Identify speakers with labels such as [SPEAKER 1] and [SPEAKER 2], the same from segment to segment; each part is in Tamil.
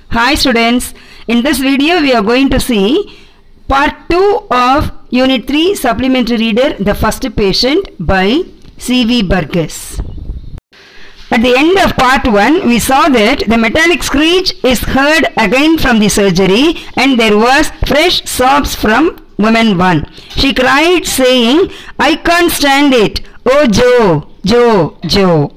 [SPEAKER 1] Hi students, in this video we are going to see part 2 of unit 3 supplementary reader The First Patient by C.V. Burgess. At the end of part 1, we saw that the metallic screech is heard again from the surgery and there was fresh sobs from woman 1. She cried saying, I can't stand it. Oh Joe, Joe, Joe.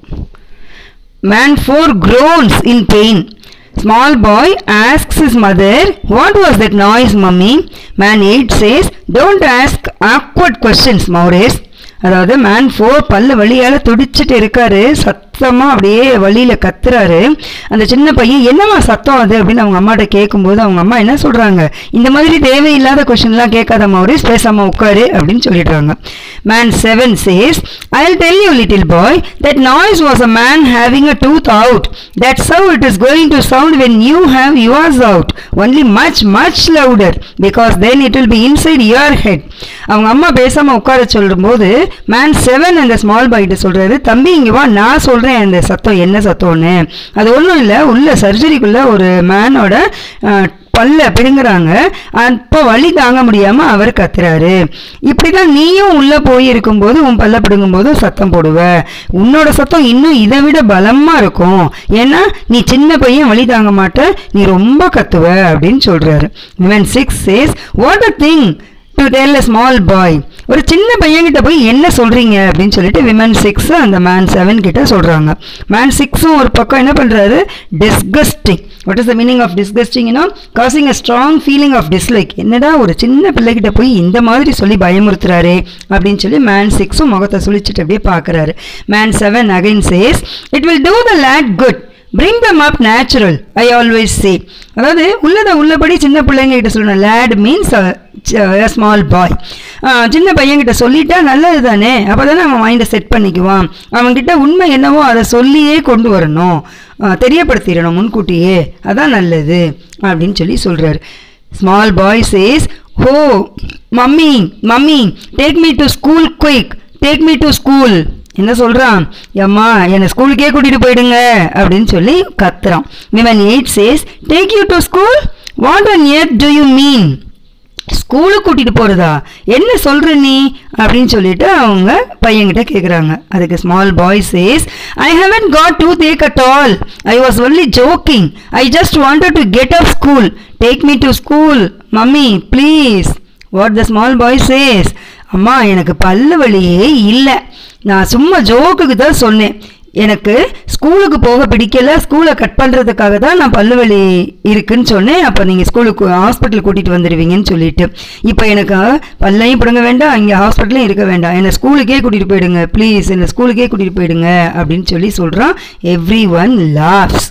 [SPEAKER 1] Man 4 groans in pain. Small boy asks his mother, What was that noise, mummy? Man 8 says, Don't ask awkward questions, Maurice. அதாவது மேன் ஃபோர் பல்ல வழியால் துடிச்சிட்டு இருக்காரு சத்தமாக அப்படியே வழியில் கத்துறாரு அந்த சின்ன பையன் என்னம்மா சத்தம் அது அப்படின்னு அவங்க அம்மாட்ட கேட்கும்போது அவங்க அம்மா என்ன சொல்கிறாங்க இந்த மாதிரி தேவையில்லாத கொஷின்லாம் கேட்காத மௌரிஸ் பேசாமல் உட்காரு அப்படின்னு சொல்லிடுறாங்க man seven says I will tell you little boy that noise was a man having a tooth out that's how it is going to sound when you have yours out only much much louder because then it will be inside your head அவங்க அம்மா பேசாமல் உட்கார சொல்லும்போது மேன் செவன் அந்த ஸ்மால் பாய்கிட்ட சொல்கிறாரு தம்பி இங்கே வா நான் சொல்கிறேன் அந்த சத்தம் என்ன சத்தம்னு அது ஒன்றும் இல்லை உள்ள சர்ஜரிக்குள்ளே ஒரு மேனோட பல்ல பிடுங்குறாங்க அப்போ வலி தாங்க முடியாமல் அவர் கத்துறாரு இப்படி தான் நீயும் உள்ளே போய் இருக்கும்போது உன் பல்ல பிடுங்கும்போது சத்தம் போடுவ உன்னோட சத்தம் இன்னும் இதை விட பலமாக இருக்கும் ஏன்னா நீ சின்ன பையன் வலி தாங்க மாட்ட நீ ரொம்ப கத்துவ அப்படின்னு சொல்கிறாரு இவன் six says what a thing to tell a small boy ஒரு சின்ன பையன்கிட்ட போய் என்ன சொல்கிறீங்க அப்படின்னு சொல்லிட்டு விமன் சிக்ஸ் அந்த மேன் செவன் கிட்ட சொல்கிறாங்க மேன் சிக்ஸும் ஒரு பக்கம் என்ன பண்ணுறாரு disgusting what is the meaning of டிஸ்கஸ்டிங்னா causing a strong feeling of dislike என்னடா ஒரு சின்ன பிள்ளைகிட்ட போய் இந்த மாதிரி சொல்லி பயமுறுத்துறாரு அப்படின்னு சொல்லி மேன் சிக்ஸும் முகத்தை சுழிச்சிட்டு அப்படியே பார்க்குறாரு man seven again says it will do the lad good bring them up natural I always say அதாவது உள்ளதை உள்ளபடி சின்ன பிள்ளைங்க கிட்ட சொல்லணும் லேட் மீன்ஸ் ஸ்மால் பாய் சின்ன பையன்கிட்ட சொல்லிட்டா நல்லது தானே அப்போ தானே அவன் மைண்டை செட் பண்ணிக்குவான் அவன்கிட்ட உண்மை என்னவோ அதை சொல்லியே கொண்டு வரணும் தெரியப்படுத்திடணும் முன்கூட்டியே அதான் நல்லது அப்படின்னு சொல்லி சொல்கிறாரு small boy says oh mummy mummy take me to school quick take me to school என்ன சொல்கிறான் எம்மா என்னை ஸ்கூலுக்கே கூட்டிகிட்டு போயிடுங்க அப்படின்னு சொல்லி கத்துறான் women eight says take you to school what on earth do you mean ஸ்கூலுக்கு கூட்டிகிட்டு போகிறதா என்ன சொல்கிற நீ அப்படின்னு சொல்லிட்டு அவங்க பையன்கிட்ட கேட்குறாங்க அதுக்கு small boy says I haven't got toothache at all I was only joking I just wanted to get up school take me to school mummy please what the small boy says அம்மா எனக்கு பல்லு வழியே இல்லை நான் சும்மா ஜோக்குக்கு தான் சொன்னேன் எனக்கு ஸ்கூலுக்கு போக பிடிக்கல ஸ்கூலை கட் பண்ணுறதுக்காக தான் நான் பல்லுவலி இருக்குன்னு சொன்னேன் அப்போ நீங்கள் ஸ்கூலுக்கு ஹாஸ்பிட்டல் கூட்டிகிட்டு வந்துடுவீங்கன்னு சொல்லிட்டு இப்போ எனக்கு பல்லையும் பிடுங்க வேண்டாம் இங்கே ஹாஸ்பிட்டலையும் இருக்க வேண்டாம் என்னை ஸ்கூலுக்கே கூட்டிகிட்டு போயிடுங்க ப்ளீஸ் என்னை ஸ்கூலுக்கே கூட்டிகிட்டு போயிடுங்க அப்படின்னு சொல்லி சொல்கிறான் everyone laughs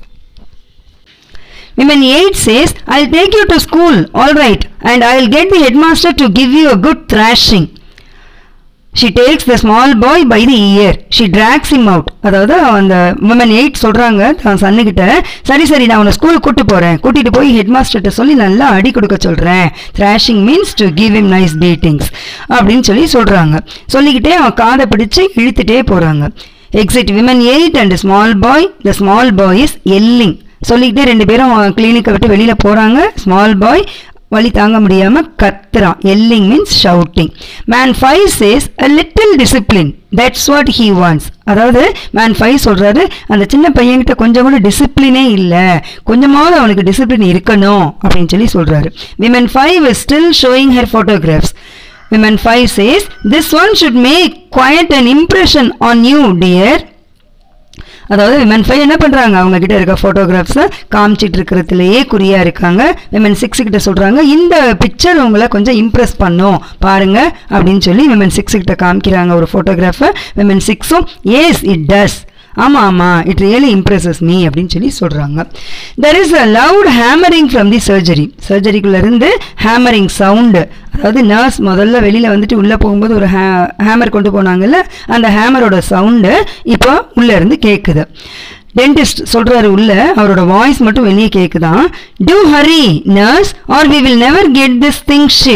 [SPEAKER 1] Women 8 says, I'll take you to school, alright, and I'll get the headmaster to give you a good thrashing. She takes the small boy by the ear she drags him out அதாவது அந்த உமன் எயிட் சொல்கிறாங்க தான் சன்னுக்கிட்ட சரி சரி நான் உன்னை ஸ்கூலுக்கு கூட்டு போகிறேன் கூட்டிகிட்டு போய் ஹெட் மாஸ்டர்கிட்ட சொல்லி நல்லா அடி கொடுக்க சொல்கிறேன் thrashing means to give him nice beatings அப்படின்னு சொல்லி சொல்கிறாங்க சொல்லிக்கிட்டே அவன் காதை பிடிச்சி இழுத்துட்டே போகிறாங்க exit women eight and small boy the small boy is yelling சொல்லிக்கிட்டே ரெண்டு பேரும் கிளினிக்கை விட்டு வெளியில் போகிறாங்க ஸ்மால் பாய் வழி தாங்க முடியாமல் கத்துறான் yelling means shouting man five says a little discipline that's what he wants அதாவது மேன் ஃபைவ் சொல்கிறாரு அந்த சின்ன பையன்கிட்ட கொஞ்சம் கூட டிசிப்ளினே இல்லை கொஞ்சமாவது அவனுக்கு டிசிப்ளின் இருக்கணும் அப்படின்னு சொல்லி சொல்கிறாரு women five is still showing her photographs women five says this one should make quite an impression on you dear அதாவது விமன் ஃபைவ் என்ன பண்ணுறாங்க அவங்க கிட்ட இருக்க ஃபோட்டோகிராஃப்ஸை காமிச்சிட்டு இருக்கிறதுலையே குறியாக இருக்காங்க விமன் சிக்ஸ் கிட்ட சொல்கிறாங்க இந்த பிக்சர் உங்களை கொஞ்சம் இம்ப்ரெஸ் பண்ணும் பாருங்க அப்படின்னு சொல்லி விமன் சிக்ஸ் கிட்ட காமிக்கிறாங்க ஒரு ஃபோட்டோகிராஃபை விமன் சிக்ஸும் ஏஸ் இட் டஸ் ஆமாம் ஆமாம் இட் ரியலி இம்ப்ரெசஸ் மீ அப்படின்னு சொல்லி சொல்கிறாங்க there is a loud hammering from the surgery சர்ஜரிக்குள்ளேருந்து ஹேமரிங் சவுண்டு அதாவது நர்ஸ் முதல்ல வெளியில் வந்துட்டு உள்ளே போகும்போது ஒரு ஹே ஹேமர் கொண்டு போனாங்கல்ல அந்த ஹேமரோட சவுண்டு இப்போ உள்ளேருந்து கேட்குது டென்டிஸ்ட் சொல்கிறாரு உள்ள அவரோட வாய்ஸ் மட்டும் வெளியே கேட்குதான் do hurry nurse or we will never get this thing shift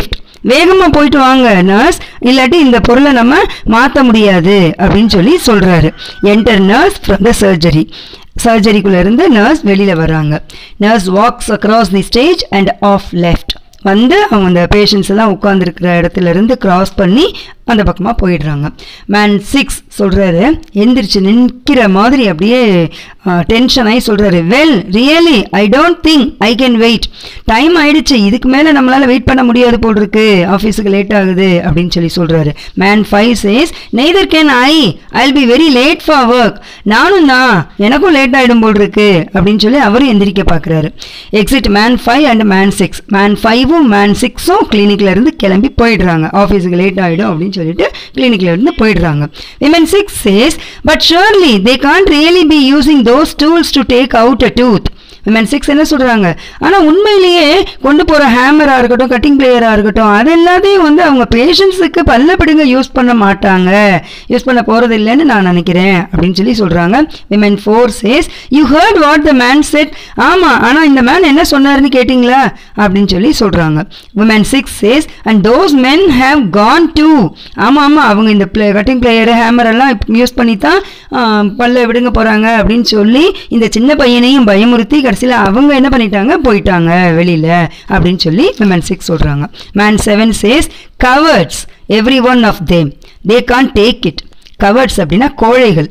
[SPEAKER 1] வேகமாக போயிட்டு வாங்க நர்ஸ் இல்லாட்டி இந்த பொருளை நம்ம மாற்ற முடியாது அப்படின்னு சொல்லி சொல்கிறாரு enter nurse from the surgery சர்ஜரிக்குள்ளே இருந்து நர்ஸ் வெளியில் வர்றாங்க nurse walks across the stage and off left வந்து அவங்க அந்த பேஷண்ட்ஸ் எல்லாம் உட்காந்துருக்கிற இடத்துல இருந்து கிராஸ் பண்ணி அந்த பக்கமாக போயிடுறாங்க மேன் சிக்ஸ் சொல்கிறாரு எந்திரிச்சு நிற்கிற மாதிரி அப்படியே டென்ஷன் ஆகி சொல்கிறாரு well really I don't think I can wait time ஆயிடுச்சு இதுக்கு மேலே நம்மளால் வெயிட் பண்ண முடியாது போல் இருக்கு ஆஃபீஸுக்கு லேட் ஆகுது அப்படின்னு சொல்லி சொல்கிறாரு man five says neither can I I be very late for work நானும் தான் எனக்கும் லேட் ஆகிடும் போல் இருக்கு அப்படின்னு சொல்லி அவரும் எந்திரிக்க பார்க்குறாரு exit man five and man six man ஃபைவும் மேன் சிக்ஸும் கிளினிக்ல இருந்து கிளம்பி போயிடுறாங்க ஆஃபீஸுக்கு லேட் ஆகிடும் அப்படின்னு சொல்லிட்டு கிளினிக்ல இருந்து போயிடுறாங்க women six says but surely they can't really be using those tools to take out a tooth women six என்ன சொல்கிறாங்க ஆனால் உண்மையிலேயே கொண்டு போகிற ஹேமராக இருக்கட்டும் கட்டிங் பிளேயராக இருக்கட்டும் அது எல்லாத்தையும் வந்து அவங்க பேஷண்ட்ஸுக்கு பல்ல பிடுங்க யூஸ் பண்ண மாட்டாங்க யூஸ் பண்ண போகிறது இல்லைன்னு நான் நினைக்கிறேன் அப்படின்னு சொல்லி சொல்கிறாங்க women four says you heard what the man said ஆமாம் ஆனால் இந்த மேன் என்ன சொன்னாருன்னு கேட்டிங்களா அப்படின்னு சொல்லி சொல்கிறாங்க women six says and those men have gone too ஆமாம் ஆமாம் அவங்க இந்த பிளே கட்டிங் பிளேயரு ஹேமர் எல்லாம் யூஸ் பண்ணி தான் பல்ல விடுங்க போகிறாங்க அப்படின்னு சொல்லி இந்த சின்ன பையனையும் பயமுறுத்தி கடைசியில் அவங்க என்ன பண்ணிட்டாங்க போயிட்டாங்க வெளியில் அப்படின்னு சொல்லி மேன் சிக்ஸ் சொல்கிறாங்க man seven says cowards every one of them they can't take it cowards அப்படின்னா கோழைகள்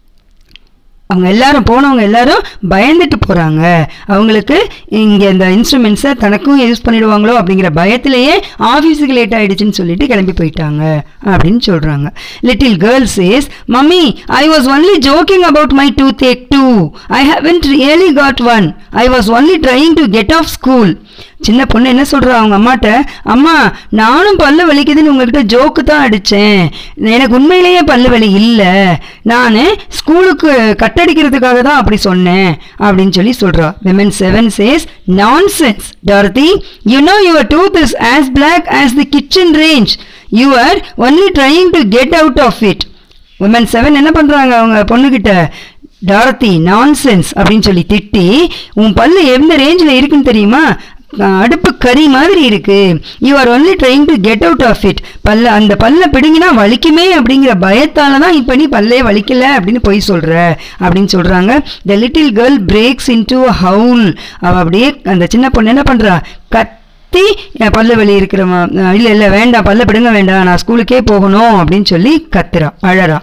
[SPEAKER 1] அவங்க எல்லாரும் போனவங்க எல்லாரும் பயந்துட்டு போகிறாங்க அவங்களுக்கு இங்கே இந்த இன்ஸ்ட்ருமெண்ட்ஸை தனக்கும் யூஸ் பண்ணிடுவாங்களோ அப்படிங்கிற பயத்திலேயே ஆஃபீஸுக்கு லேட் ஆகிடுச்சின்னு சொல்லிட்டு கிளம்பி போயிட்டாங்க அப்படின்னு சொல்கிறாங்க little girls is mummy I was only joking about my toothache too I haven't really got one I was only trying to get off school சின்ன பொண்ணு என்ன சொல்கிறா அவங்க அம்மாட்ட அம்மா நானும் பல்லு வலிக்குதுன்னு உங்கள்கிட்ட ஜோக்கு தான் அடித்தேன் எனக்கு உண்மையிலேயே பல்லு வலி இல்லை நான் ஸ்கூலுக்கு கட்டடிக்கிறதுக்காக தான் அப்படி சொன்னேன் அப்படின்னு சொல்லி சொல்கிறா women seven says nonsense Dorothy you know your tooth is as black as the kitchen range you are only trying to get out of it women seven என்ன பண்ணுறாங்க அவங்க பொண்ணுக்கிட்ட டாரத்தி நான்சென்ஸ் அப்படின்னு சொல்லி திட்டி உன் பல்லு எந்த ரேஞ்சில் இருக்குன்னு தெரியுமா அடுப்பு கறி மாதிரி இருக்கு you are only trying to get out of it பல்ல அந்த பல்ல பிடுங்கினா வலிக்குமே அப்படிங்கிற பயத்தால தான் இப்போ நீ பல்லே வலிக்கல அப்படின்னு போய் சொல்ற அப்படின்னு சொல்றாங்க the little girl breaks into howl அவ அப்படியே அந்த சின்ன பொண்ணு என்ன பண்றா கத் கத்தி பல்லு வலி இருக்கிற இல்லை இல்லை வேண்டாம் பல்ல பிடுங்க வேண்டாம் நான் ஸ்கூலுக்கே போகணும் அப்படின்னு சொல்லி கத்துறா அழறா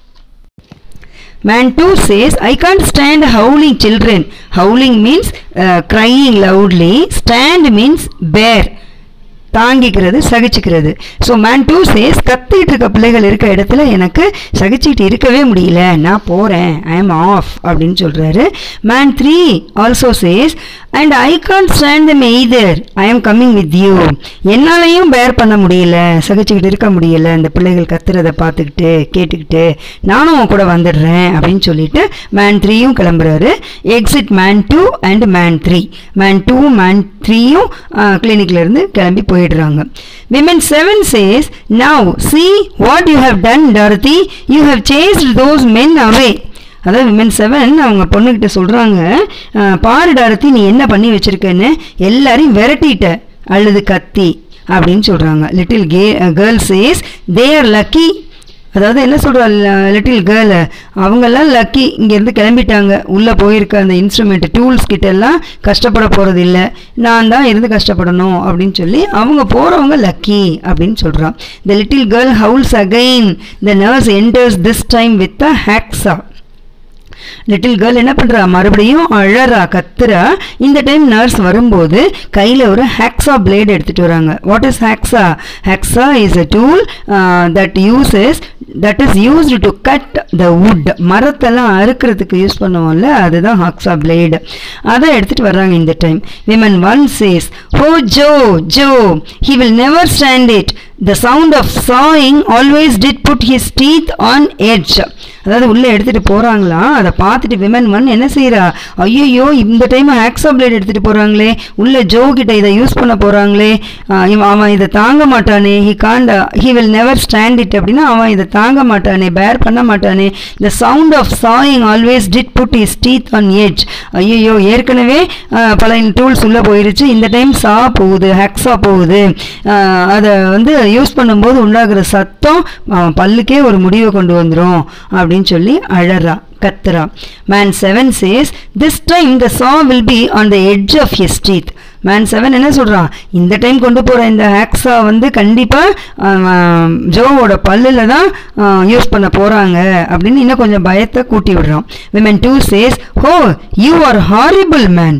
[SPEAKER 1] Man 2 says, I can't stand howling children. Howling means uh, crying loudly. Stand means bear. தாங்கிக்கிறது சகிச்சுக்கிறது ஸோ மேன் டூ சேஸ் கத்திட்டு இருக்க பிள்ளைகள் இருக்க இடத்துல எனக்கு சகிச்சுக்கிட்டு இருக்கவே முடியல நான் போகிறேன் ஐ எம் ஆஃப் அப்படின்னு சொல்கிறாரு man three also says and I can stand them either I am coming with you என்னாலையும் பேர் பண்ண முடியல சகிச்சுக்கிட்டு இருக்க முடியல அந்த பிள்ளைகள் கத்துறதை பார்த்துக்கிட்டு கேட்டுக்கிட்டு நானும் உன் கூட வந்துடுறேன் அப்படின்னு சொல்லிட்டு மேன் த்ரீயும் கிளம்புறாரு exit man two and man three man two man த்ரீயும் கிளினிக்ல இருந்து கிளம்பி போயிடுறாங்க women seven says now see what you have done Dorothy you have chased those men away அதாவது விமன் செவன் அவங்க பொண்ணுக்கிட்ட சொல்கிறாங்க பாரு டாரதி நீ என்ன பண்ணி வச்சிருக்கன்னு எல்லாரையும் விரட்டிட்ட அல்லது கத்தி அப்படின்னு சொல்கிறாங்க லிட்டில் கே girls is they are lucky அதாவது என்ன சொல்கிறா லிட்டில் கேர்ள் அவங்கெல்லாம் லக்கி இங்கேருந்து கிளம்பிட்டாங்க உள்ளே போயிருக்க அந்த இன்ஸ்ட்ருமெண்ட் டூல்ஸ் கிட்ட எல்லாம் கஷ்டப்பட போகிறது இல்லை நான் தான் இருந்து கஷ்டப்படணும் அப்படின்னு சொல்லி அவங்க போகிறவங்க லக்கி அப்படின்னு சொல்கிறான் the little girl howls again the nurse enters this time with a hacksaw little girl என்ன பண்ணுறா மறுபடியும் அழறா கத்துறா இந்த டைம் நர்ஸ் வரும்போது கையில் ஒரு ஹேக்ஸா பிளேட் எடுத்துகிட்டு வராங்க what is hacksaw hacksaw is a tool that uses that is used to cut the wood மரத்தெல்லாம் அறுக்கிறதுக்கு யூஸ் பண்ணுவோம்ல அதுதான் ஹாக்ஸா பிளேடு அதை எடுத்துகிட்டு வர்றாங்க இந்த time women one says oh Jo Jo he will never stand it the sound of sawing always did put his teeth on edge அதாவது உள்ளே எடுத்துகிட்டு போகிறாங்களாம் அதை பார்த்துட்டு விமன் ஒன் என்ன செய்கிறா ஐயோ இந்த டைம் ஆக்ஸா பிளேட் எடுத்துகிட்டு போகிறாங்களே உள்ள ஜோ கிட்ட இதை யூஸ் பண்ண போகிறாங்களே அவன் இதை தாங்க மாட்டானே he can't he will never stand it அப்படின்னா அவன் இதை தாங்க மாட்டானே பேர் பண்ண மாட்டானே இந்த sound of sawing always did put is teeth on edge ஐயோ ஏற்கனவே ஆஹ், பல டூல்ஸ் உள்ளே போயிருச்சு இந்த டைம் சா போகுது ஹெக்ஸா போகுது ஆஹ், அதை வந்து யூஸ் பண்ணும்போது உண்டாகிற சத்தம் அவன் பல்லுக்கே ஒரு முடிவை கொண்டு வந்துடும் அப்படின்னு சொல்லி அழறா கத்துறா man seven says this time the saw will be on the edge of his teeth man seven என்ன சொல்கிறான் இந்த டைம் கொண்டு போகிற இந்த ஹேக்ஸா வந்து கண்டிப்பாக ஜோவோட பல்லில் தான் யூஸ் பண்ண போகிறாங்க அப்படின்னு இன்னும் கொஞ்சம் பயத்தை கூட்டி விடுறான் women two says oh you are horrible man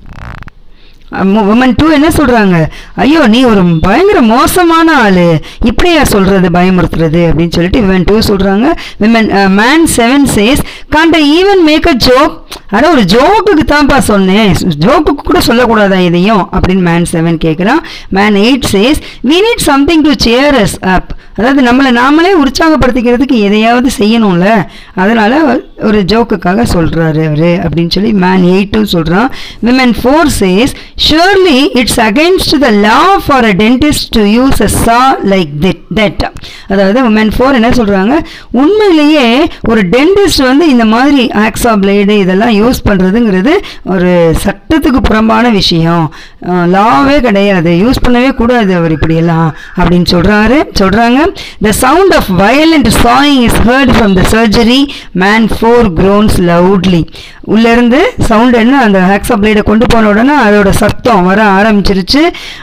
[SPEAKER 1] woman two என்ன சொல்றாங்க ஐயோ நீ ஒரு பயங்கர மோசமான ஆளு இப்படியா சொல்றது பயமுறுத்துறது அப்படின்னு சொல்லிட்டு விமன் டூ சொல்றாங்க women man seven says can't even make a joke அட ஒரு ஜோக்குக்கு தான்ப்பா சொன்னேன் ஜோக்குக்கு கூட சொல்லக்கூடாதா இதையும் அப்படின்னு மேன் செவன் கேட்குறான் man eight says we need something to cheer us up அதாவது நம்மளை நாமளே உற்சாகப்படுத்திக்கிறதுக்கு எதையாவது செய்யணும்ல அதனால ஒரு ஜோக்குக்காக சொல்றாரு அவரு அப்படின்னு சொல்லி மேன் எயிட்டும் சொல்றான் women four says surely it's against the law for a dentist to use a saw like திட் தட் அதாவது உமன் ஃபோர் என்ன சொல்றாங்க உண்மையிலேயே ஒரு டென்டிஸ்ட் வந்து இந்த மாதிரி ஆக்ஸா பிளேடு இதெல்லாம் யூஸ் பண்றதுங்கிறது ஒரு சட்டத்துக்கு புறம்பான விஷயம் லாவே கிடையாது யூஸ் பண்ணவே கூடாது அவர் இப்படியெல்லாம் அப்படின்னு சொல்றாரு சொல்றாங்க the sound of violent sawing is heard from the surgery man four groans loudly உள்ளேருந்து சவுண்ட் என்ன அந்த ஹேக்ஸா பிளேடை கொண்டு போன உடனே அதோட சத்தம் வர ஆரம்பிச்சிருச்சு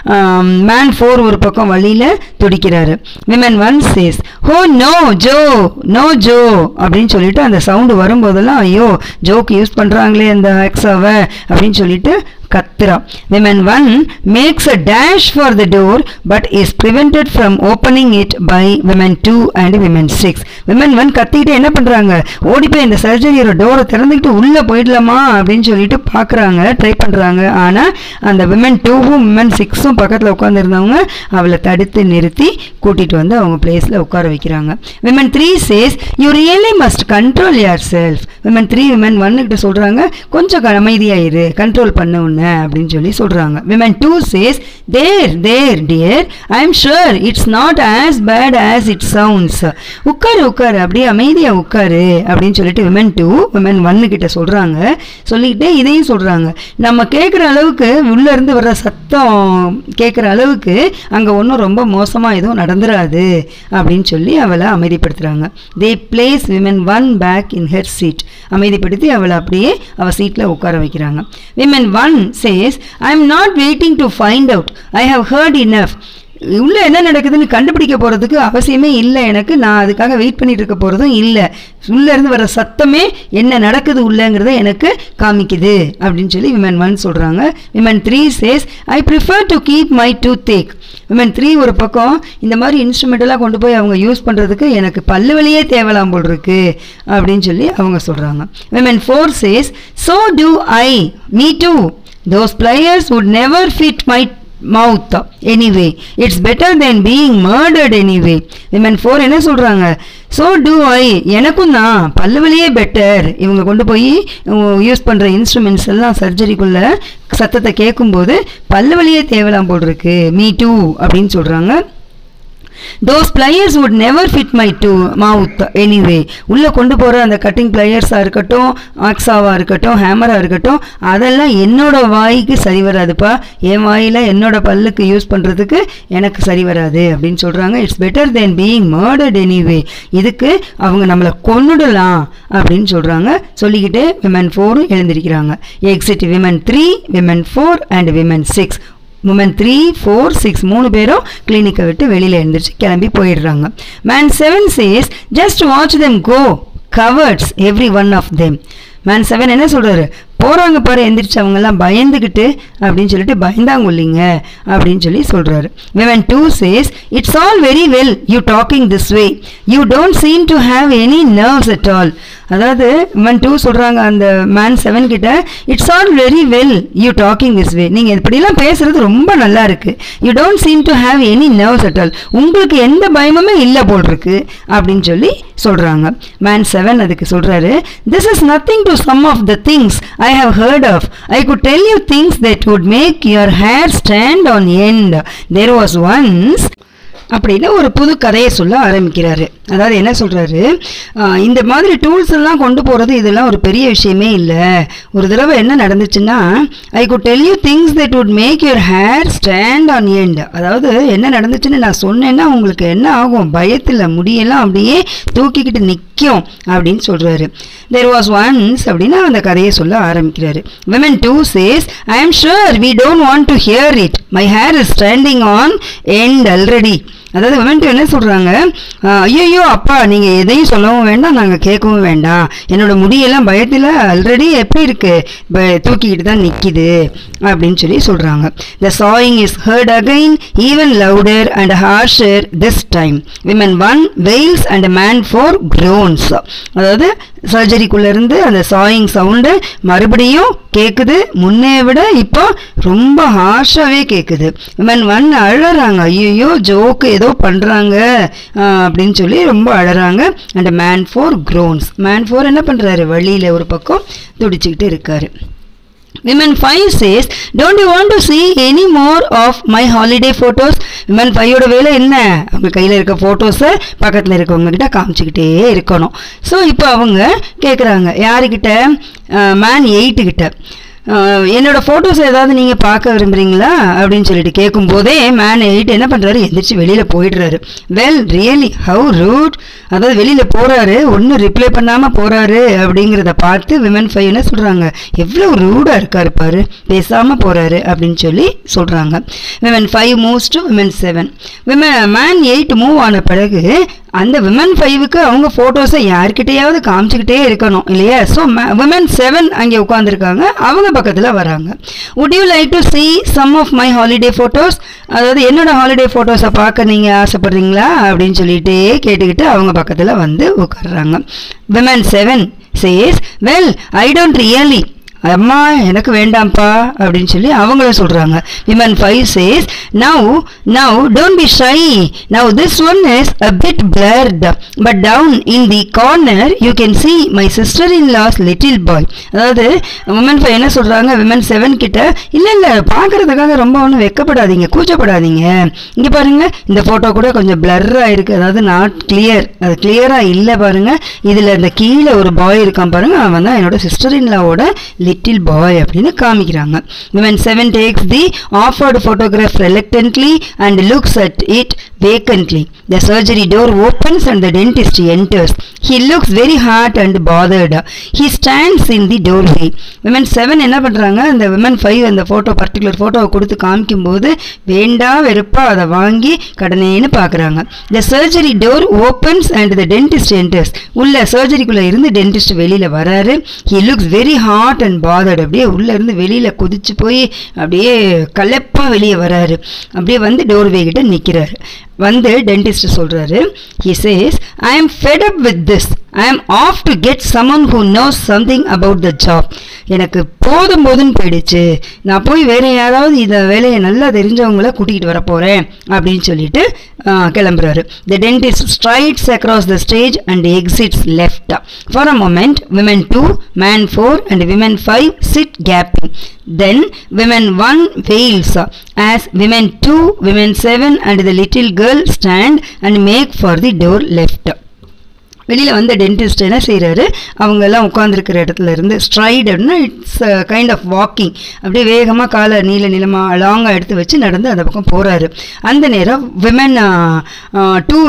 [SPEAKER 1] மேன் ஃபோர் ஒரு பக்கம் வழியில் துடிக்கிறாரு women one says oh no Jo no Jo அப்படின்னு சொல்லிட்டு அந்த சவுண்டு வரும்போதெல்லாம் ஐயோ ஜோக்கு யூஸ் பண்ணுறாங்களே அந்த ஹேக்ஸாவை அப்படின்னு சொல்லிட்டு கத்துறா women one makes a dash for the door but is prevented from opening it by women two and women six women one கத்திக்கிட்டு என்ன பண்ணுறாங்க ஓடி போய் இந்த சர்ஜரியோட டோரை திறந்துக்கிட்டு உள்ளே போயிடலாமா அப்படின்னு சொல்லிட்டு பார்க்குறாங்க ட்ரை பண்ணுறாங்க ஆனால் அந்த விமன் டூவும் விமன் சிக்ஸும் பக்கத்தில் உட்காந்துருந்தவங்க அவளை தடுத்து நிறுத்தி கூட்டிகிட்டு வந்து அவங்க பிளேஸில் உட்கார வைக்கிறாங்க women three says you really must control yourself women three women ஒன்னுக்கிட்ட சொல்கிறாங்க கொஞ்சம் க- அமைதியாயிரு கண்ட்ரோல் பண்ண உன்னை அப்படின்னு சொல்லி சொல்கிறாங்க women two says there there dear I am sure it's not as bad as it sounds உட்காரு உட்காரு அப்படியே அமைதியாக உட்காரு அப்படின்னு சொல்லிட்டு விமன் டூ விமன் ஒன்னு கிட்ட சொல்கிறாங்க சொல்லிக்கிட்டே இதையும் சொல்கிறாங்க நம்ம கேட்குற அளவுக்கு உள்ள இருந்து வர்ற சத்தம் கேட்குற அளவுக்கு அங்கே ஒன்றும் ரொம்ப மோசமாக எதுவும் நடந்துராது அப்படின்னு சொல்லி அவளை அமைதிப்படுத்துகிறாங்க they place women one back in her seat அமைதிப்படுத்தி அவளை அப்படியே அவள் சீட்டில் உட்கார வைக்கிறாங்க women one says I am not waiting to find out I have heard enough உள்ள என்ன நடக்குதுன்னு கண்டுபிடிக்க போகிறதுக்கு அவசியமே இல்லை எனக்கு நான் அதுக்காக வெயிட் பண்ணிட்டு இருக்க போகிறதும் இல்லை உள்ள இருந்து வர சத்தமே என்ன நடக்குது உள்ளங்கிறத எனக்கு காமிக்குது அப்படின்னு சொல்லி விமன் ஒன் சொல்கிறாங்க women three says I prefer to keep my toothache women three ஒரு பக்கம் இந்த மாதிரி இன்ஸ்ட்ருமெண்டெல்லாம் கொண்டு போய் அவங்க யூஸ் பண்ணுறதுக்கு எனக்கு பல்லு வலியே தேவலாம் போல் இருக்கு அப்படின்னு சொல்லி அவங்க சொல்கிறாங்க women four says so do I me too those pliers would never fit my mouth anyway it's better then being murdered anyway women four என்ன சொல்கிறாங்க ஸோ டூ ஐ எனக்கும் தான் பல்லு வலியே பெட்டர் இவங்க கொண்டு போய் யூஸ் பண்ணுற இன்ஸ்ட்ருமெண்ட்ஸ் எல்லாம் சர்ஜரிக்குள்ள சத்தத்தை கேட்கும்போது பல்லு வலியே தேவலாம் போல் இருக்கு மீ டூ அப்படின்னு சொல்கிறாங்க those pliers would never fit my too mouth anyway உள்ளே கொண்டு போகிற அந்த கட்டிங் பிளையர்ஸாக இருக்கட்டும் ஆக்ஸாவாக இருக்கட்டும் ஹேமராக இருக்கட்டும் அதெல்லாம் என்னோட வாய்க்கு சரி வராதுப்பா என் வாயில் என்னோட பல்லுக்கு யூஸ் பண்ணுறதுக்கு எனக்கு சரி வராது அப்படின்னு சொல்கிறாங்க it's better then being murdered anyway இதுக்கு அவங்க நம்மளை கொன்னுடலாம் அப்படின்னு சொல்கிறாங்க சொல்லிக்கிட்டே விமன் ஃபோரும் எழுந்திருக்கிறாங்க exit women three women four and women six woman three four six மூணு பேரும் கிளினிக்கை விட்டு வெளியில் எழுந்திரிச்சு கிளம்பி போயிடுறாங்க man seven says just watch them go cowards every one of them man seven என்ன சொல்கிறாரு போகிறாங்க பாரு எந்திரிச்சு அவங்கெல்லாம் பயந்துக்கிட்டு அப்படின்னு சொல்லிட்டு பயந்தாங்கொல்லிங்க அப்படின்னு சொல்லி சொல்கிறாரு women two says it's all very well you talking this way you don't seem to have any nerves at all அதாவது விமன் டூ சொல்கிறாங்க அந்த மேன் செவன் கிட்ட it's all very well you talking this way நீங்கள் இப்படிலாம் பேசுறது ரொம்ப நல்லா இருக்கு you don't seem to have any nerves at all உங்களுக்கு எந்த பயமுமே இல்லை போல் இருக்கு அப்படின்னு சொல்லி சொல்கிறாங்க மேன் செவன் அதுக்கு சொல்கிறாரு this is nothing to some of the things I have heard of I could tell you things that would make your hair stand on end there was once அப்படின்னு ஒரு புது கதையை சொல்ல ஆரம்பிக்கிறாரு அதாவது என்ன சொல்கிறாரு இந்த மாதிரி டூல்ஸ் எல்லாம் கொண்டு போகிறது இதெல்லாம் ஒரு பெரிய விஷயமே இல்லை ஒரு தடவை என்ன நடந்துச்சுன்னா I could tell you things that would make your hair stand on end அதாவது என்ன நடந்துச்சுன்னு நான் சொன்னேன்னா உங்களுக்கு என்ன ஆகும் பயத்தில் முடியெல்லாம் அப்படியே தூக்கிக்கிட்டு நிற்கும் அப்படின்னு சொல்கிறாரு தேர் வாஸ் ஒன்ஸ் அப்படின்னு அந்த கதையை சொல்ல ஆரம்பிக்கிறாரு women two says I am sure we don't want to hear it my hair is standing on end already அதாவது விமன் என்ன சொல்கிறாங்க ஐயோ அப்பா நீங்கள் எதையும் சொல்லவும் வேண்டாம் நாங்கள் கேட்கவும் வேண்டாம் என்னோட முடியெல்லாம் பயத்தில் ஆல்ரெடி எப்படி இருக்கு இப்போ தூக்கிக்கிட்டு தான் நிற்கிது அப்படின்னு சொல்லி சொல்கிறாங்க the sighing is heard again even louder and harsher this time women one wails and man four groans அதாவது சர்ஜரிக்குள்ளேருந்து அந்த சாயிங் சவுண்டு மறுபடியும் கேட்குது முன்னே விட இப்போ ரொம்ப ஹார்ஷாகவே கேட்குது விமன் ஒன் அழறாங்க ஐயோ ஜோக்கு ஏதோ பண்ணுறாங்க அப்படின்னு சொல்லி ரொம்ப அழறாங்க and man four groans man four என்ன பண்ணுறாரு வழியில் ஒரு பக்கம் துடிச்சுக்கிட்டு இருக்காரு women five says don't you want to see any more of my holiday photos women ஃபைவோட வேலை என்ன அவங்க கையில் இருக்க ஃபோட்டோஸை பக்கத்தில் இருக்கவங்க கிட்ட காமிச்சிக்கிட்டே இருக்கணும் ஸோ இப்போ அவங்க கேட்குறாங்க யாருக்கிட்ட மேன் எயிட்டு கிட்ட அஹ், என்னோட ஃபோட்டோஸ் ஏதாவது நீங்கள் பார்க்க விரும்புறீங்களா அப்படின்னு சொல்லிட்டு கேட்கும்போதே மேன் எயிட் என்ன பண்ணுறாரு எந்திரிச்சு வெளியில் போயிடுறாரு வெல் ரியலி ஹவு ரூட் அதாவது வெளியில் போகிறாரு ஒன்றும் ரிப்ளை பண்ணாமல் போகிறாரு அப்படிங்கிறத பார்த்து விமன் ஃபைவ் என்ன சொல்கிறாங்க எவ்வளோ ரூடாக இருக்காரு பாரு பேசாமல் போகிறாரு அப்படின்னு சொல்லி சொல்கிறாங்க women five moves to women seven women man eight move ஆன பிறகு அந்த விமன் ஃபைவுக்கு அவங்க ஃபோட்டோஸை யார்கிட்டயாவது காமிச்சிக்கிட்டே இருக்கணும் இல்லையா ஸோ விமன் செவன் அங்கே உட்காந்துருக்காங்க அவங்க பக்கத்தில் வராங்க would you like to see some of my holiday photos அதாவது என்னோட ஹாலிடே ஃபோட்டோஸை பார்க்க நீங்கள் ஆசைப்படுறீங்களா அப்படின்னு சொல்லிட்டே கேட்டுக்கிட்டு அவங்க பக்கத்தில் வந்து உட்கார்றாங்க women seven says well I don't really அம்மா எனக்கு வேண்டாம்ப்பா அப்படின்னு சொல்லி அவங்களும் சொல்கிறாங்க women five says now now don't be shy now this one is a bit blurred but down in the corner you can see my sister in law's little boy அதாவது விமன் ஃபைவ் என்ன சொல்கிறாங்க விமன் செவன் கிட்ட இல்லை இல்லை பார்க்குறதுக்காக ரொம்ப ஒன்றும் வெக்கப்படாதீங்க கூச்சப்படாதீங்க இங்கே பாருங்க இந்த ஃபோட்டோ கூட கொஞ்சம் பிளர்ராக இருக்குது அதாவது நாட் கிளியர் அது கிளியராக இல்லை பாருங்க இதில் இந்த கீழே ஒரு பாய் இருக்கான் பாருங்க அவன் தான் என்னோட சிஸ்டர் இன்லாவோட லிட்டில் பாய் அப்படின்னு காமிக்கிறாங்க women seven takes the offered photograph reluctantly and looks at it vacantly. The surgery door opens and the dentist enters. He looks very hurt and bothered. He stands in the doorway. Women seven என்ன பண்ணுறாங்க அந்த விமன் ஃபைவ் அந்த ஃபோட்டோ பர்டிகுலர் ஃபோட்டோவை கொடுத்து காமிக்கும்போது வேண்டா வெறுப்பா அதை வாங்கி கடனேன்னு பார்க்குறாங்க the surgery door opens and the dentist enters உள்ள சர்ஜரிக்குள்ளே இருந்து டென்டிஸ்ட் வெளியில் வராரு he looks very hot and bothered அப்படியே உள்ளே இருந்து வெளியில் குதிச்சு போய் அப்படியே கலப்பாக வெளியே வராரு அப்படியே வந்து டோர்வே கிட்ட நிற்கிறாரு வந்து டென்டிஸ்ட் சொல்கிறாரு he says I am fed up with this I am off to get someone who knows something about the job எனக்கு போதும் போதுன்னு போயிடுச்சு நான் போய் வேற யாராவது இந்த வேலையை நல்லா தெரிஞ்சவங்கள கூட்டிகிட்டு வர போகிறேன் அப்படின்னு சொல்லிட்டு ஆ, கிளம்புறாரு the dentist strides across the stage and exits left for a moment women two man four and women five sit gaping then women one wails as women 2, women 7 and the little girl stand and make for the door left. வெளியில் வந்த டென்டிஸ்ட் என்ன செய்கிறாரு அவங்க எல்லாம் உட்காந்துருக்கிற இடத்துல இருந்து ஸ்ட்ரைட் அப்படின்னா இட்ஸ் கைண்ட் ஆஃப் வாக்கிங் அப்படியே வேகமாக காலை நீல நிலமாக லாங்காக எடுத்து வச்சு நடந்து அந்த பக்கம் போகிறாரு அந்த நேரம் women two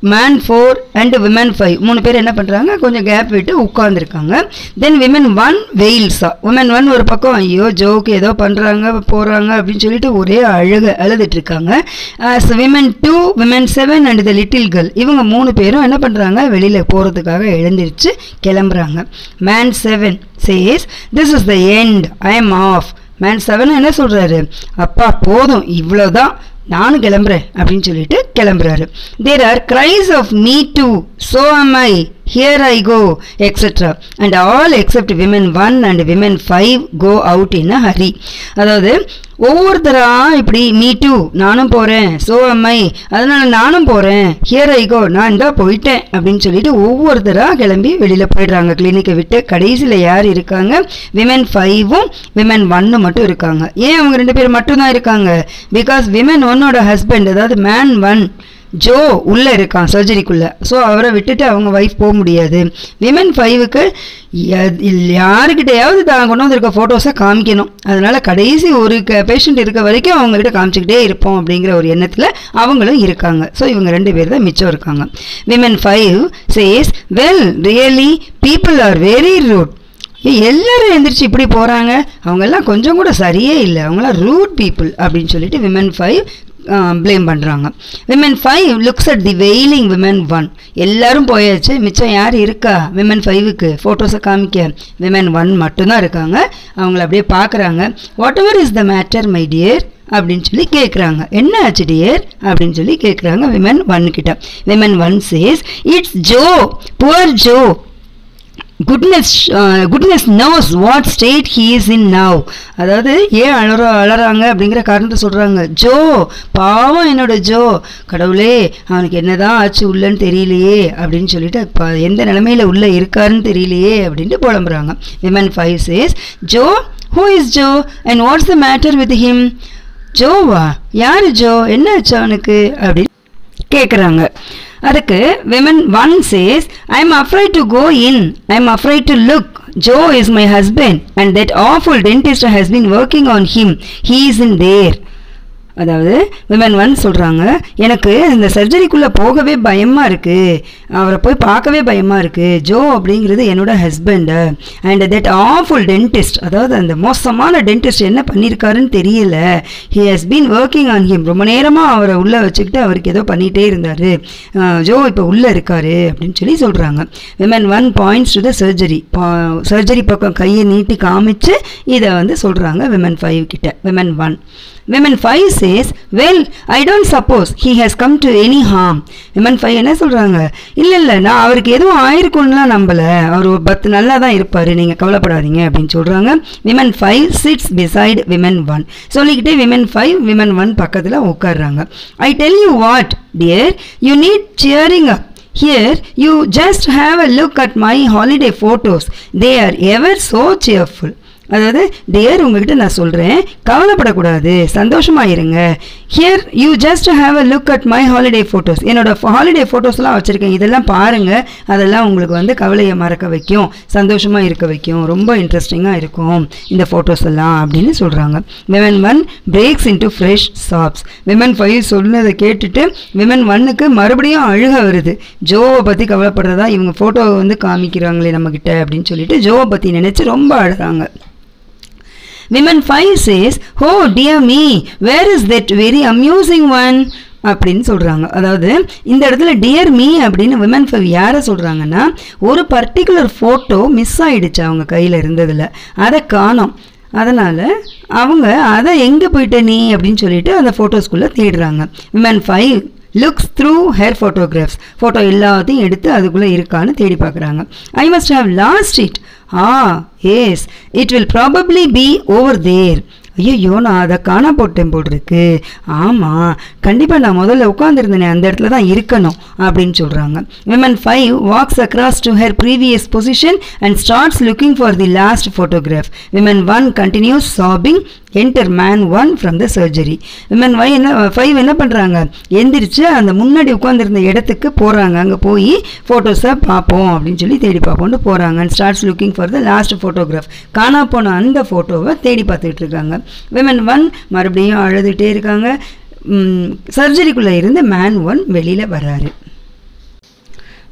[SPEAKER 1] man four and women five மூணு பேர் என்ன பண்ணுறாங்க கொஞ்சம் கேப் விட்டு உட்காந்துருக்காங்க தென் விமன் ஒன் வெயில்ஸா விமன் ஒன் ஒரு பக்கம் ஐயோ ஜோக்கு ஏதோ பண்ணுறாங்க போகிறாங்க அப்படின்னு சொல்லிட்டு ஒரே அழுக அழுதுட்டு இருக்காங்க women two women seven and the little girl இவங்க மூணு பேரும் என்ன பண்ணுறாங்க வெளியில் போகிறதுக்காக எழுந்திருச்சு கிளம்புறாங்க man seven says this is the end I am off man seven என்ன சொல்கிறாரு அப்பா போதும் இவ்வளோதான் நானும் கிளம்புறேன் அப்படின்னு சொல்லிட்டு கிளம்புறாரு there are cries of me too so am I here I go etcetera and all except women one and women five go out in a hurry அதாவது ஒவ்வொருத்தரா இப்படி மீ டூ நானும் போகிறேன் ஸோ ஐ அதனால நானும் போகிறேன் ஹியர் ஐ கோ நான் இந்தா போயிட்டேன் அப்படின்னு சொல்லிட்டு ஒவ்வொருத்தராக கிளம்பி வெளியில் போயிடுறாங்க கிளினிக்கை விட்டு கடைசியில் யார் இருக்காங்க விமன் ஃபைவும் விமன் ஒன்னு மட்டும் இருக்காங்க ஏன் அவங்க ரெண்டு பேர் மட்டும்தான் இருக்காங்க பிகாஸ் விமன் ஒன்னோட ஹஸ்பண்ட் அதாவது மேன் ஒன் ஜோ உள்ளே இருக்கான் சர்ஜரிக்குள்ளே ஸோ அவரை விட்டுட்டு அவங்க ஒய்ஃப் போக முடியாது விமன் ஃபைவுக்கு யாருக்கிட்டையாவது தான் கொண்டு வந்திருக்க ஃபோட்டோஸை காமிக்கணும் அதனால் கடைசி ஒரு க பேஷண்ட் இருக்க வரைக்கும் அவங்ககிட்ட காமிச்சிக்கிட்டே இருப்போம் அப்படிங்கிற ஒரு எண்ணத்தில் அவங்களும் இருக்காங்க ஸோ இவங்க ரெண்டு பேர் தான் மிச்சம் இருக்காங்க women five says well really people are very rude எல்லாரும் எந்திரிச்சு இப்படி போகிறாங்க அவங்கெல்லாம் கொஞ்சம் கூட சரியே இல்லை அவங்களாம் ரூட் பீப்புள் அப்படின்னு சொல்லிட்டு விமன் ஃபைவ் ப்ளேம் பண்ணுறாங்க women five looks at the wailing women one எல்லாரும் போயாச்சு மிச்சம் யார் இருக்கா விமன் ஃபைவுக்கு ஃபோட்டோஸை காமிக்க விமன் ஒன் மட்டும்தான் இருக்காங்க அவங்கள அப்படியே பார்க்குறாங்க whatever is the matter my dear அப்படின்னு சொல்லி கேட்குறாங்க என்ன ஆச்சு டியர் அப்படின்னு சொல்லி கேட்குறாங்க விமன் ஒன் கிட்ட women one says it's Joe poor Joe goodness goodness knows what state he is in now அதாவது ஏன் அழற அழறாங்க அப்படிங்கிற காரணத்தை சொல்கிறாங்க ஜோ பாவம் என்னோட ஜோ கடவுளே அவனுக்கு என்னதான் ஆச்சு உள்ளன்னு தெரியலையே அப்படின்னு சொல்லிட்டு இப்போ எந்த நிலமையில உள்ளே இருக்காருன்னு தெரியலையே அப்படின்ட்டு புலம்புறாங்க women five says Joe who is Joe and what's the matter with him ஜோவா யார் ஜோ என்ன ஆச்சு அவனுக்கு அப்படின்னு கேட்குறாங்க அதுக்கு women one says I am afraid to go in I am afraid to look Joe is my husband and that awful dentist has been working on him he is in there அதாவது விமன் ஒன் சொல்கிறாங்க எனக்கு இந்த சர்ஜரிக்குள்ளே போகவே பயமாக இருக்குது அவரை போய் பார்க்கவே பயமாக இருக்குது ஜோ அப்படிங்கிறது என்னோட husband and that awful dentist அதாவது அந்த மோசமான டென்டிஸ்ட் என்ன பண்ணியிருக்காருன்னு தெரியல he has been working on him ரொம்ப நேரமாக அவரை உள்ளே வச்சுக்கிட்டு அவருக்கு ஏதோ பண்ணிகிட்டே இருந்தார் ஜோ இப்போ உள்ளே இருக்காரு அப்படின்னு சொல்லி சொல்கிறாங்க women one points to the surgery surgery பக்கம் கையை நீட்டி காமிச்சு இதை வந்து சொல்கிறாங்க விமன் ஃபைவ் கிட்ட women one women five says well I don't suppose he has come to any harm women five என்ன சொல்கிறாங்க இல்லை இல்லை நான் அவருக்கு எதுவும் ஆயிருக்கும்லாம் நம்பலை அவர் ஒரு பத்து நல்லா தான் இருப்பார் நீங்கள் கவலைப்படாதீங்க அப்படின்னு சொல்கிறாங்க women five sits beside women one சொல்லிக்கிட்டே விமன் ஃபைவ் விமன் ஒன் பக்கத்தில் உட்காடுறாங்க I tell you what dear you need cheering up Here, you just have a look at my holiday photos. They are ever so cheerful. அதாவது டியர் உங்ககிட்ட நான் சொல்கிறேன் கவலைப்படக்கூடாது சந்தோஷமாக இருங்க here you just have a look at my holiday photos என்னோட ஹாலிடே ஃபோட்டோஸ்லாம் வச்சுருக்கேன் இதெல்லாம் பாருங்கள் அதெல்லாம் உங்களுக்கு வந்து கவலையை மறக்க வைக்கும் சந்தோஷமாக இருக்க வைக்கும் ரொம்ப இன்ட்ரெஸ்டிங்காக இருக்கும் இந்த ஃபோட்டோஸ் எல்லாம் அப்படின்னு சொல்கிறாங்க women one breaks into fresh sobs women five சொன்னதை கேட்டுட்டு விமன் ஒன்னுக்கு மறுபடியும் அழுக வருது ஜோவை பற்றி கவலைப்படுறதா இவங்க ஃபோட்டோவை வந்து காமிக்கிறாங்களே நம்மக்கிட்ட அப்படின்னு சொல்லிட்டு ஜோவை பற்றி நினச்சி ரொம்ப அழுகிறாங்க women five says oh dear me where is that very amusing one அப்படின்னு சொல்கிறாங்க அதாவது இந்த இடத்துல டியர் மீ அப்படின்னு விமன் ஃபைவ் யாரை சொல்கிறாங்கன்னா ஒரு பர்டிகுலர் ஃபோட்டோ மிஸ் ஆயிடுச்சு அவங்க கையில் இருந்ததில் அதை காணோம் அதனால் அவங்க அதை எங்கே போயிட்ட நீ அப்படின்னு சொல்லிட்டு அந்த ஃபோட்டோஸ்குள்ளே தேடுறாங்க women five looks through her photographs photo எல்லாத்தையும் எடுத்து அதுக்குள்ளே இருக்கான்னு தேடி பார்க்குறாங்க I must have lost it ah yes it will probably be over there ஐயோ நான் அதை காண போட்டேன் போல் இருக்கு ஆமாம் கண்டிப்பாக நான் முதல்ல உட்காந்துருந்தேனே அந்த இடத்துல தான் இருக்கணும் அப்படின்னு சொல்கிறாங்க women five walks across to her previous position and starts looking for the lost photograph women one continues sobbing enter man one from the surgery women வை என்ன ஃபைவ் என்ன பண்ணுறாங்க எந்திரிச்சு அந்த முன்னாடி உட்காந்துருந்த இடத்துக்கு போகிறாங்க அங்கே போய் ஃபோட்டோஸை பார்ப்போம் அப்படின்னு சொல்லி தேடி பார்ப்போம்னு போகிறாங்க and starts looking for the lost photograph காணா போன அந்த ஃபோட்டோவை தேடி பார்த்துக்கிட்டு இருக்காங்க விமன் ஒன் மறுபடியும் அழுதுகிட்டே இருக்காங்க சர்ஜரிக்குள்ளே இருந்து மேன் ஒன் வெளியில் வராரு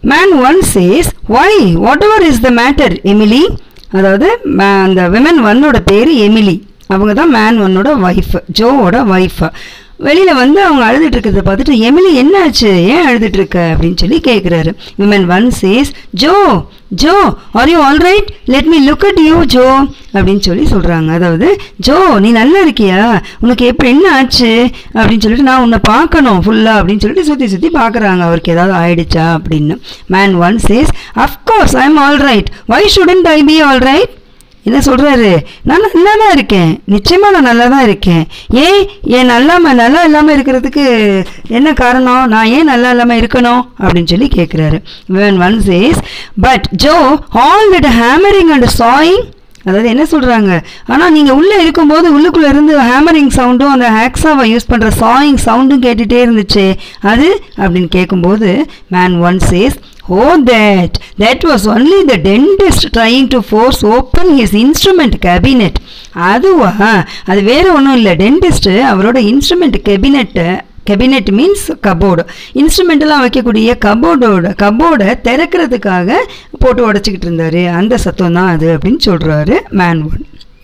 [SPEAKER 1] man one says why whatever is the matter Emily அதாவது ma- அந்த விமன் ஒன்னோட பேர் எமிலி அவங்க தான் மேன் ஒன்னோட ஒய்ஃப் ஜோவோட ஒய்ஃப் வெளியில வந்து அவங்க அழுதுட்டு இருக்கிறத பார்த்துட்டு எமிலி என்னாச்சு ஏன் அழுதுட்டு இருக்க அப்படின்னு சொல்லி கேட்குறாரு women one says Joe Joe are you all right let me look at you Joe அப்படின்னு சொல்லி சொல்றாங்க அதாவது ஜோ நீ நல்லா இருக்கியா உனக்கு எப்படி என்ன ஆச்சு அப்படின்னு சொல்லிட்டு நான் உன்னை பார்க்கணும் ஃபுல்லா அப்படின்னு சொல்லிட்டு சுத்தி சுத்தி பார்க்கறாங்க அவருக்கு ஏதாவது ஆயிடுச்சா அப்படின்னு man one says of course I am all right why shouldn't I be all right என்ன சொல்றாரு நான் நல்லா தான் இருக்கேன் நிச்சயமா நான் நல்லா தான் இருக்கேன் ஏன் ஏன் நல்லாம நல்லா இல்லாம இருக்கிறதுக்கு என்ன காரணம் நான் ஏன் நல்லா இல்லாம இருக்கணும் அப்படின்னு சொல்லி கேட்குறாரு when one says but Joe all that hammering and sawing அதாவது என்ன சொல்றாங்க ஆனா நீங்க உள்ள இருக்கும்போது உள்ளுக்குள்ள இருந்து ஹேமரிங் சவுண்டும் அந்த ஹேக்ஸாவை யூஸ் பண்ற சாயிங் சவுண்டும் கேட்டுட்டே இருந்துச்சு அது அப்படின்னு கேட்கும்போது man one says oh that that was only the dentist trying to force open his instrument cabinet அதுவா அது வேற ஒன்றும் இல்லை டென்டிஸ்ட் அவரோட இன்ஸ்ட்ருமெண்ட் கேபினெட்டை கெபினெட் மீன்ஸ் கபோர்டு இன்ஸ்ட்ருமெண்டெல்லாம் வைக்கக்கூடிய கபோர்டோட கபோர்டை திறக்கிறதுக்காக போட்டு உடச்சிக்கிட்டு இருந்தாரு அந்த சத்தம் தான் அது அப்படின்னு சொல்றாரு man one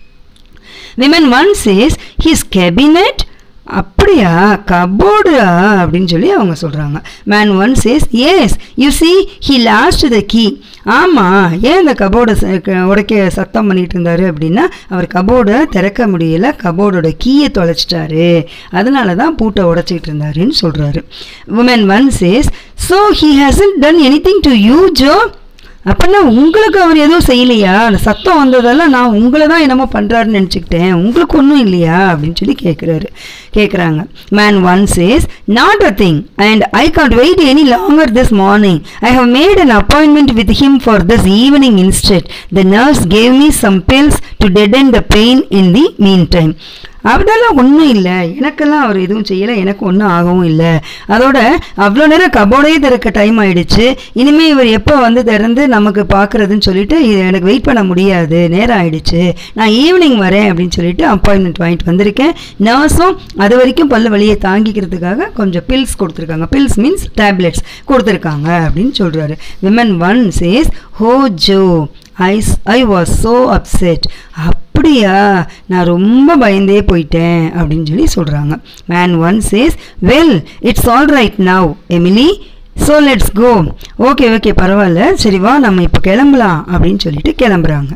[SPEAKER 1] women one says his cabinet அப்படியா கபோர்டா அப்படின்னு சொல்லி அவங்க சொல்றாங்க man one says yes you see he lost the key ஆமா ஏன் இந்த கபோர்டை உடைக்க சத்தம் பண்ணிட்டு இருந்தாரு அப்படின்னா அவர் கபோர்டை திறக்க முடியல கபோர்டோட கீயை தொலைச்சிட்டாரு அதனால தான் பூட்டை உடைச்சிக்கிட்டு இருந்தாருன்னு சொல்றாரு women one says so he hasn't done anything to you Joe அப்படின்னா உங்களுக்கு அவர் எதுவும் செய்யலையா அந்த சத்தம் வந்ததெல்லாம் நான் உங்களை தான் என்னமோ பண்ணுறாருன்னு நினச்சிக்கிட்டேன் உங்களுக்கு ஒன்றும் இல்லையா அப்படின்னு சொல்லி கேட்குறாரு கேட்குறாங்க man one says not a thing and I can't wait any longer this morning I have made an appointment with him for this evening instead the nurse gave me some pills to deaden the pain in the meantime அதெல்லாம் ஒன்றும் இல்லை எனக்கெல்லாம் அவர் எதுவும் செய்யலை எனக்கு ஒன்றும் ஆகவும் இல்லை அதோட அவ்வளோ நேரம் கபோர்டே திறக்க டைம் ஆயிடுச்சு இனிமே இவர் எப்போ வந்து திறந்து நமக்கு பார்க்குறதுன்னு சொல்லிட்டு இது எனக்கு வெயிட் பண்ண முடியாது நேரம் ஆயிடுச்சு நான் ஈவினிங் வரேன் அப்படின்னு சொல்லிட்டு அப்பாயின்மெண்ட் வாங்கிட்டு வந்திருக்கேன் நர்ஸும் அது வரைக்கும் பல்லு வலியை தாங்கிக்கிறதுக்காக கொஞ்சம் பில்ஸ் கொடுத்துருக்காங்க பில்ஸ் மீன்ஸ் டேப்லெட்ஸ் கொடுத்துருக்காங்க அப்படின்னு சொல்கிறாரு women one says oh Joe I I was so upset அப்படியா நான் ரொம்ப பயந்தே போயிட்டேன் அப்படின்னு சொல்லி சொல்கிறாங்க man one says well it's all right now Emily so let's go okay okay பரவாயில்ல சரி வா நம்ம இப்போ கிளம்பலாம் அப்படின்னு சொல்லிட்டு கிளம்புறாங்க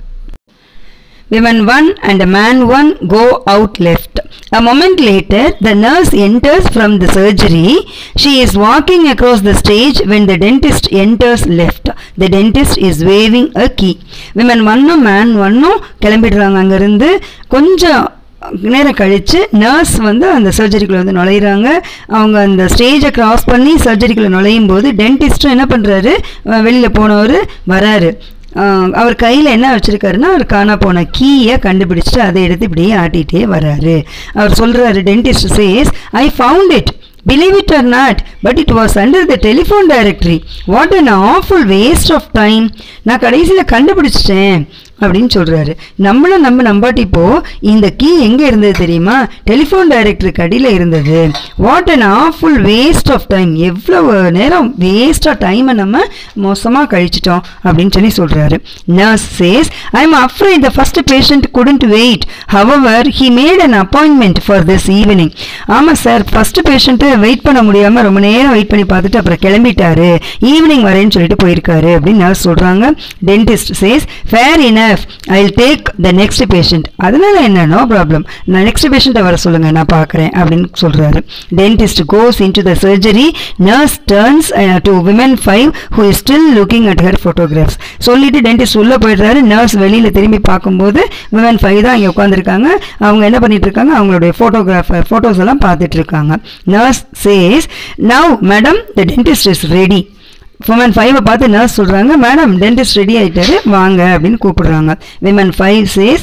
[SPEAKER 1] Women 1 and man 1 go out left. A moment later, the nurse enters from the surgery. She is walking across the stage when the dentist enters left. The dentist is waving a key. Women 1 man 1 கிளம்பிடுறாங்க அங்கேருந்து கொஞ்சம் நேரம் கழித்து நர்ஸ் வந்து அந்த சர்ஜரிக்குள்ளே வந்து நுழையிறாங்க அவங்க அந்த ஸ்டேஜை கிராஸ் பண்ணி சர்ஜரிக்குள்ளே நுழையும் போது டென்டிஸ்ட்டும் என்ன பண்ணுறாரு வெளியில் போனவர் வராரு ஆஹ் அவர் கையில் என்ன வச்சிருக்காருன்னா அவர் காணா போன கீயை கண்டுபிடிச்சிட்டு அதை எடுத்து இப்படியே ஆட்டிகிட்டே வராரு அவர் சொல்கிறாரு dentist says I found it believe it or not but it was under the telephone directory what an awful waste of time நான் கடைசியில் கண்டுபிடிச்சிட்டேன் அப்படின்னு சொல்கிறாரு நம்மளும் நம்ம நம்பாட்டிப்போ இந்த கீ எங்கே இருந்தது தெரியுமா டெலிஃபோன் டைரக்டருக்கு அடியில் இருந்தது what an awful waste of time எவ்வளவு நேரம் வேஸ்ட்டாக டைமை நம்ம மோசமாக கழிச்சிட்டோம் அப்படின்னு சொல்லி சொல்கிறாரு nurse says I am afraid the first patient couldn't wait however he made an appointment for this evening ஆமாம் சார் ஃபர்ஸ்ட் பேஷண்ட்டு வெயிட் பண்ண முடியாமல் ரொம்ப நேரம் வெயிட் பண்ணி பார்த்துட்டு அப்புறம் கிளம்பிட்டாரு ஈவினிங் வரேன்னு சொல்லிட்டு போயிருக்காரு அப்படின்னு நர்ஸ் சொல்கிறாங்க dentist says fair enough I will take the next patient அதனால என்ன நோ ப்ராப்ளம் நான் நெக்ஸ்ட் பேஷண்ட்டை வர சொல்லுங்க நான் பார்க்குறேன் அப்படின்னு சொல்கிறாரு dentist goes into the surgery nurse turns to women five who is still looking at her photographs சொல்லிட்டு டென்டிஸ்ட் உள்ளே போயிடுறாரு நர்ஸ் வெளியில் திரும்பி பார்க்கும்போது விமன் ஃபைவ் தான் இங்கே உட்காந்துருக்காங்க அவங்க என்ன பண்ணிட்டு இருக்காங்க அவங்களுடைய ஃபோட்டோகிராஃபர் ஃபோட்டோஸ் எல்லாம் பார்த்துட்டு இருக்காங்க nurse says now madam the dentist is ready women ஃபைவை பார்த்து நர்ஸ் சொல்கிறாங்க மேடம் டென்டிஸ்ட் ரெடி ஆகிட்டாரு வாங்க அப்படின்னு கூப்பிடுறாங்க women five says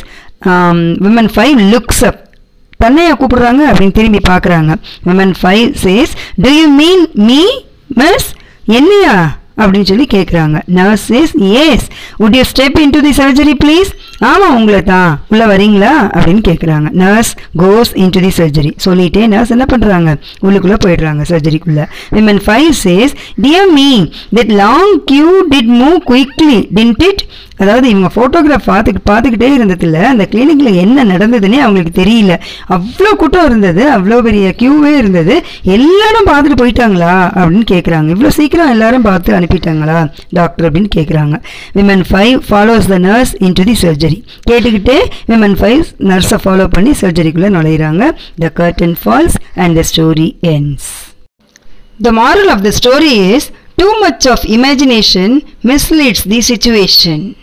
[SPEAKER 1] women five looks up தன்னையா கூப்பிடுறாங்க அப்படின்னு திரும்பி பார்க்குறாங்க women five says do you mean me miss என்னையா அப்படின்னு சொல்லி கேட்குறாங்க nurse says yes would you step in to the surgery please ஆமாம் உங்களை தான் உள்ளே வரீங்களா அப்படின்னு கேட்குறாங்க nurse goes into the surgery சொல்லிட்டே நர்ஸ் என்ன பண்ணுறாங்க உள்ளுக்குள்ளே போயிடுறாங்க சர்ஜரிக்குள்ளே women five says dear me that long queue did move quickly didn't it அதாவது இவங்க ஃபோட்டோகிராஃப் பார்த்துக்கு பார்த்துக்கிட்டே இருந்ததில்ல அந்த கிளினிக்கில் என்ன நடந்ததுன்னே அவங்களுக்கு தெரியல அவ்வளோ கூட்டம் இருந்தது அவ்வளோ பெரிய க்யூவே இருந்தது எல்லாரும் பார்த்துட்டு போயிட்டாங்களா அப்படின்னு கேட்குறாங்க இவ்வளோ சீக்கிரம் எல்லாரும் பார்த்து அனுப்பிட்டாங்களா டாக்டர் அப்படின்னு கேட்குறாங்க women five follows the nurse into the surgery கேட்டுக்கிட்டே விமன் ஃபைவ் நர்ஸை ஃபாலோ பண்ணி சர்ஜரிக்குள்ளே நுழையிறாங்க the curtain falls and the story ends The moral of the story is too much of imagination misleads the situation.